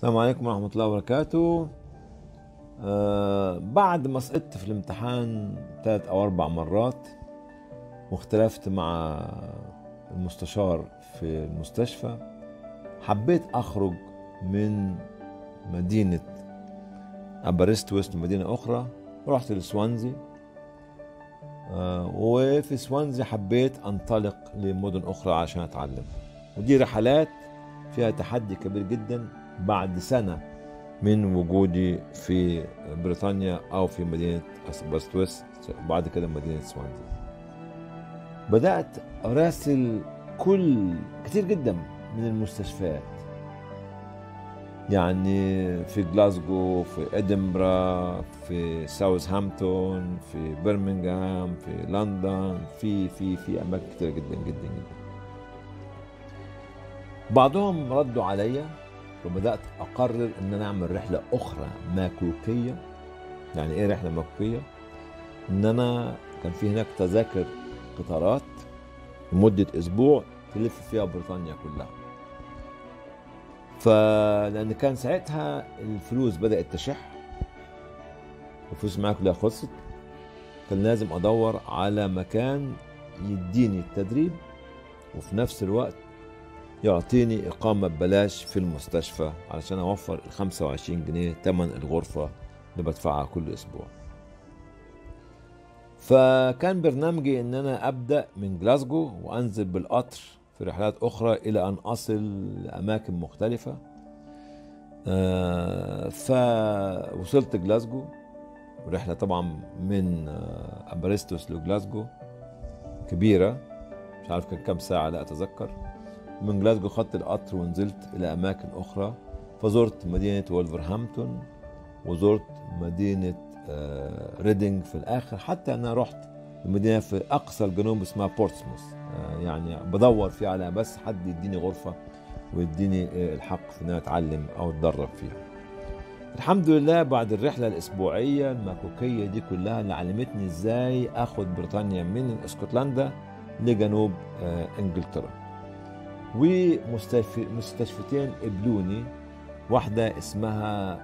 السلام عليكم ورحمة الله وبركاته آه بعد ما سقطت في الامتحان ثلاث أو أربع مرات واختلفت مع المستشار في المستشفى حبيت أخرج من مدينة أبارستوس لمدينة أخرى رحت لسوانزي آه وفي سوانزي حبيت أنطلق لمدن أخرى عشان أتعلم ودي رحلات فيها تحدي كبير جدا بعد سنة من وجودي في بريطانيا أو في مدينة أسباستويس وبعد كده مدينة سوانزي بدأت أراسل كل كتير جدا من المستشفيات يعني في جلاسكو في ادنبرا في ساوثهامبتون في برمنغهام في لندن في في في اماكن كتير جدا جدا جدا بعضهم ردوا عليا وبدات اقرر ان انا اعمل رحله اخرى ماكوكيه يعني ايه رحله ماكوكيه ان انا كان في هناك تذاكر قطارات لمده اسبوع تلف فيها بريطانيا كلها فلان كان ساعتها الفلوس بدات تشح الفلوس معايا كلها خلصت كان لازم ادور على مكان يديني التدريب وفي نفس الوقت يعطيني إقامة ببلاش في المستشفى علشان أوفر ال 25 جنيه تمن الغرفة اللي بدفعها كل أسبوع فكان برنامجي إن أنا أبدأ من جلاسكو وأنزل بالقطر في رحلات أخرى إلى أن أصل لأماكن مختلفة فوصلت جلاسكو رحلة طبعا من أبارستوس لجلاسكو كبيرة مش عارف كان كام ساعة لا أتذكر من جلاسكو خدت القطر ونزلت إلى أماكن أخرى فزرت مدينة وولفرهامبتون وزرت مدينة ريدنج في الآخر حتى أنا رحت مدينة في أقصى الجنوب اسمها بورتسموث يعني بدور فيها على بس حد يديني غرفة ويديني الحق في أن أنا أتعلم أو أتدرب فيها الحمد لله بعد الرحلة الأسبوعية المكوكية دي كلها اللي علمتني إزاي أخد بريطانيا من اسكتلندا لجنوب إنجلترا ومستشفتين قبلوني واحدة اسمها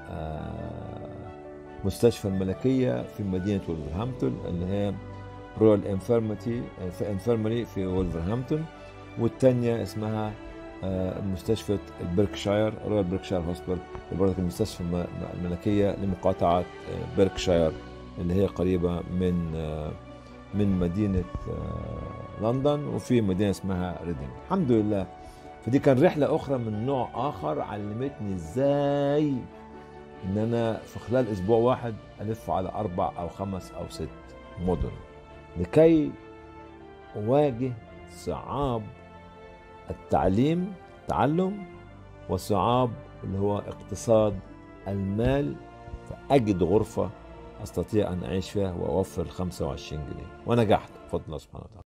مستشفى الملكية في مدينة ولفرهامبتون اللي هي رويال انفيرمتي في انفيرمري في ولفرهامبتون والتانية اسمها مستشفى البركشاير رويال بركشاير هوسبيتال برضه المستشفى الملكية لمقاطعة بركشاير اللي هي قريبة من من مدينة لندن وفي مدينة اسمها ريدنج الحمد لله فدي كان رحلة أخرى من نوع آخر علمتني إزاي إن أنا في خلال أسبوع واحد ألف على أربع أو خمس أو ست مدن لكي أواجه صعاب التعليم التعلم وصعاب اللي هو اقتصاد المال فأجد غرفة أستطيع أن أعيش فيها وأوفر 25 جنيه ونجحت بفضل الله سبحانه وتعالى